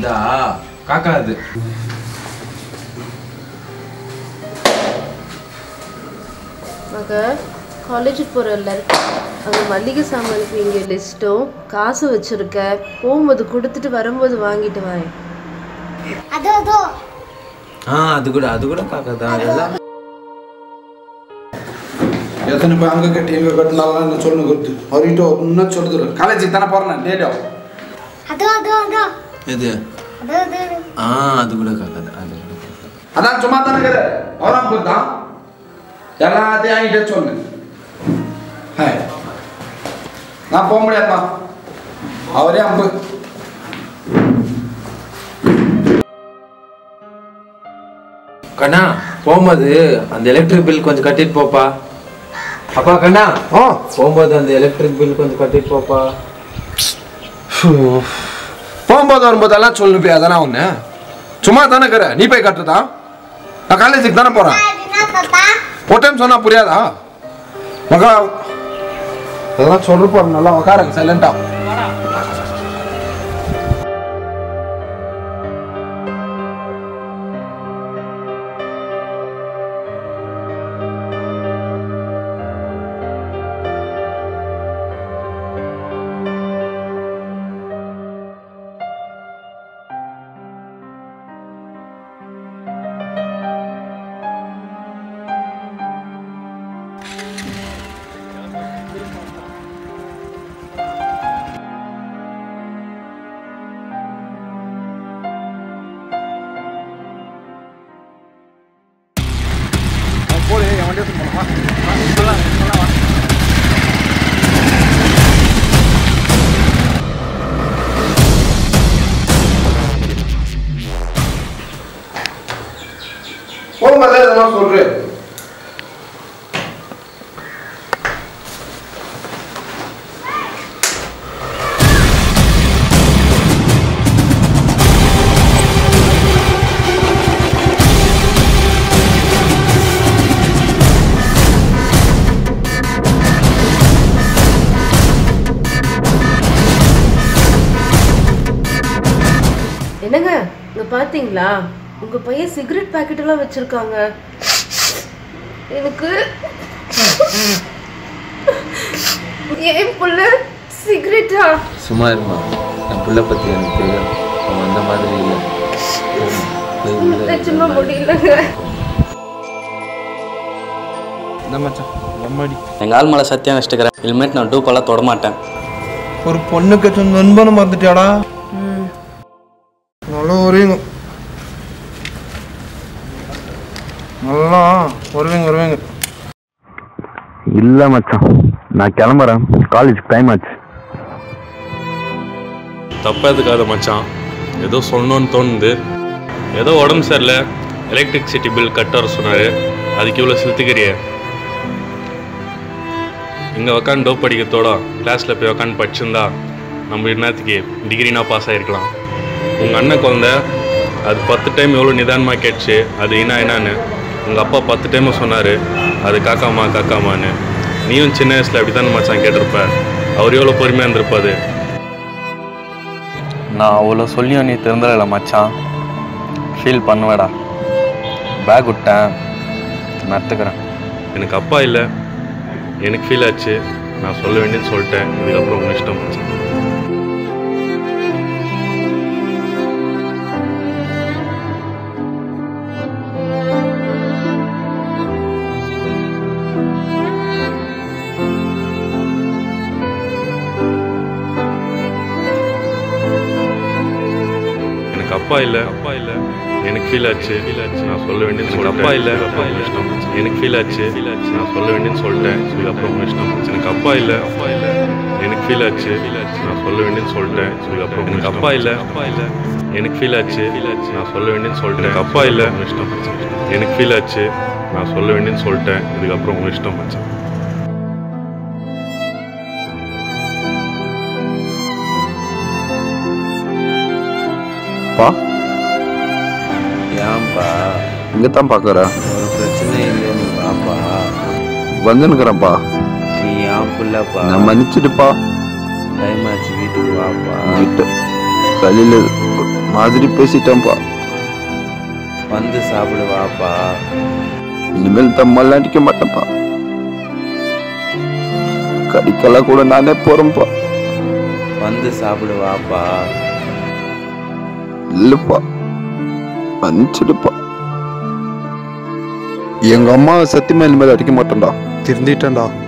வந்தா காக்காது மக காலேஜுக்கு போகிறல்ல அங்கே மல்லிகை சாமானுக்கு இங்கே லிஸ்ட்டும் காசு வச்சுருக்க போகும்போது கொடுத்துட்டு வரும்போது வாங்கிட்டு வரேன் அதோ அதோ ஆ அது கூட அது கூட காக்காதான் எல்லாம் எத்தனை போய் அங்கே கட்டி எங்கே கட்டினாலும் என்ன சொல்லணும் கொடுத்து அவர்கிட்ட இன்னும் சொல்லுது காலேஜுக்கு தானே போகிறேன் டேடியோ அதோ அதோ அதோ எது அதோ அதோ அதோ. ஆ அது கூட காக்காது அது கூட காக்காது அதான் சும்மா தானே இருக்கிற அவராம் போதான் எல்லாத்தையும் வாங்கிட்டே சொல்லு ஹாய் நான் போக முடியாதுமா அவரே அம்பு கண்ணா போகும்போது அந்த எலக்ட்ரிக் பில் கொஞ்சம் கட்டிட்டு போப்பா அப்பா கண்ணா ஆ போகும்போது அந்த எலக்ட்ரிக் பில் கொஞ்சம் கட்டிட்டு போப்பா போகும்போது வரும்போதெல்லாம் சொல்லுப்பியா அதானே ஒன்று சும்மா தானே இருக்கிற நீ போய் கட்டுறதா நான் காலேஜுக்கு தானே போகிறேன் அது என்ன தாத்தா ஒரு டைம் சொன்னா புரியாதா மகா அதெல்லாம் சொல்ற போற நல்லா உக்காருங்க சைலண்டா போடு என் வண்டியை போனோமா போகும்போதே இதெல்லாம் சொல்றேன் என்னங்க இங்க பாத்தீங்களா உங்க பையன் சிகரெட் பாக்கெட் எல்லாம் வச்சிருக்காங்க எனக்கு ஏன் புள்ள சிகரெட்டா சும்மா இருமா என் பிள்ளை பற்றி எனக்கு தெரியும் அவன் அந்த மாதிரி இல்லை போய் உள்ள இரு. நிஜமா முடியலங்க இந்த மச்சான் நம்மடி எங்கள் ஆள் மேலே சத்தியம் வச்சுட்டுக்கிறேன் இனிமேட் நான் டூப்பெல்லாம் தொட மாட்டேன் ஒரு பொண்ணுக்கு சொன்ன நண்பனை மறந்துட்டியாடா நல்லா வருவீங்க நல்லா வருவீங்க வருவீங்க இல்லை மச்சான் நான் கிளம்புறேன் காலேஜ் டைம் ஆச்சு தப்பாக எதுக்காத மச்சான் ஏதோ சொல்லணும்னு தோணுது ஏதோ உடம்பு சரியில்லை எலக்ட்ரிசிட்டி பில் கட்ட வர சொன்னார் அதுக்கு இவ்வளோ செலுத்துக்கிறிய இங்கே உக்காந்து டோப் படிக்கிறதோட கிளாஸில் போய் உக்காந்து படிச்சிருந்தா நம்ம என்னத்துக்கு டிகிரினா பாஸ் ஆகிருக்கலாம் உங்கள் அண்ணன் குழந்த அது பத்து டைம் எவ்வளோ நிதானமாக கேட்டுச்சு அது என்ன என்னன்னு உங்கள் அப்பா பத்து டைமும் சொன்னார் அது காக்காமா காக்காமான்னு நீயும் சின்ன வயசில் அப்படி தானே மச்சான் கேட்டிருப்ப அவர் எவ்வளோ பொறுமையாக இருந்திருப்பாரு நான் அவ்வளோ சொல்லியும் நீ திருந்தல மச்சான் ஃபீல் பண்ணுவேடா பேக் விட்டேன் நட்டுக்கிறேன் எனக்கு அப்பா இல்லை எனக்கு ஃபீல் ஆச்சு நான் சொல்ல வேண்டியது சொல்லிட்டேன் இதுக்கப்புறம் உங்கள் இஷ்டம் மச்சான். எனக்கு அப்பா இல்லை அப்பா இல்லை எனக்கு ஃபீல் ஆச்சு ஃபீல் ஆச்சு நான் சொல்ல வேண்டியது எனக்கு அப்பா இல்லை அப்பா இல்லை இஷ்டம் எனக்கு ஃபீல் ஆச்சு ஃபீல் ஆச்சு நான் சொல்ல வேண்டியது சொல்லிட்டேன் இதுக்கப்புறம் உங்கள் இஷ்டம் எனக்கு அப்பா இல்லை அப்பா இல்லை எனக்கு ஃபீல் ஆச்சு ஃபீல் ஆச்சு நான் சொல்ல வேண்டியது சொல்லிட்டேன் இதுக்கப்புறம் எனக்கு அப்பா இல்லை அப்பா இல்லை எனக்கு ஃபீல் ஆச்சு ஃபீல் ஆச்சு நான் சொல்ல வேண்டியது சொல்லிட்டேன் எனக்கு அப்பா இல்லை உங்கள் இஷ்டம் எனக்கு ஃபீல் ஆச்சு நான் சொல்ல வேண்டியது சொல்லிட்டேன் இதுக்கப்புறம் உங்கள் இஷ்டம் மச்சான் பா ஏன்பா இங்கே தான் பார்க்குற ஒரு பிரச்சனை இல்லை நீ வாப்பா வந்துன்னுக்குறேன்ப்பா நீ ஏன் புள்ளப்பா நான் மன்னிச்சிட்டுப்பா டைம் ஆச்சு வீட்டுக்கு வாப்பா கிட்ட சளியில் மாதிரி பேசிட்டேன்ப்பா வந்து சாப்பிடு வாப்பா இனிமேல் தம்மெல்லாம் அடிக்க மாட்டேன்ப்பா கடிக்கெல்லாம் கூட நானே போறேன்ப்பா வந்து சாப்பிடு வாப்பா இல்லப்பா மன்னிச்சிடுப்பா எங்க அம்மா சத்தியமா இனிமேல் அடிக்க மாட்டேன்டா திருந்திட்டேன்டா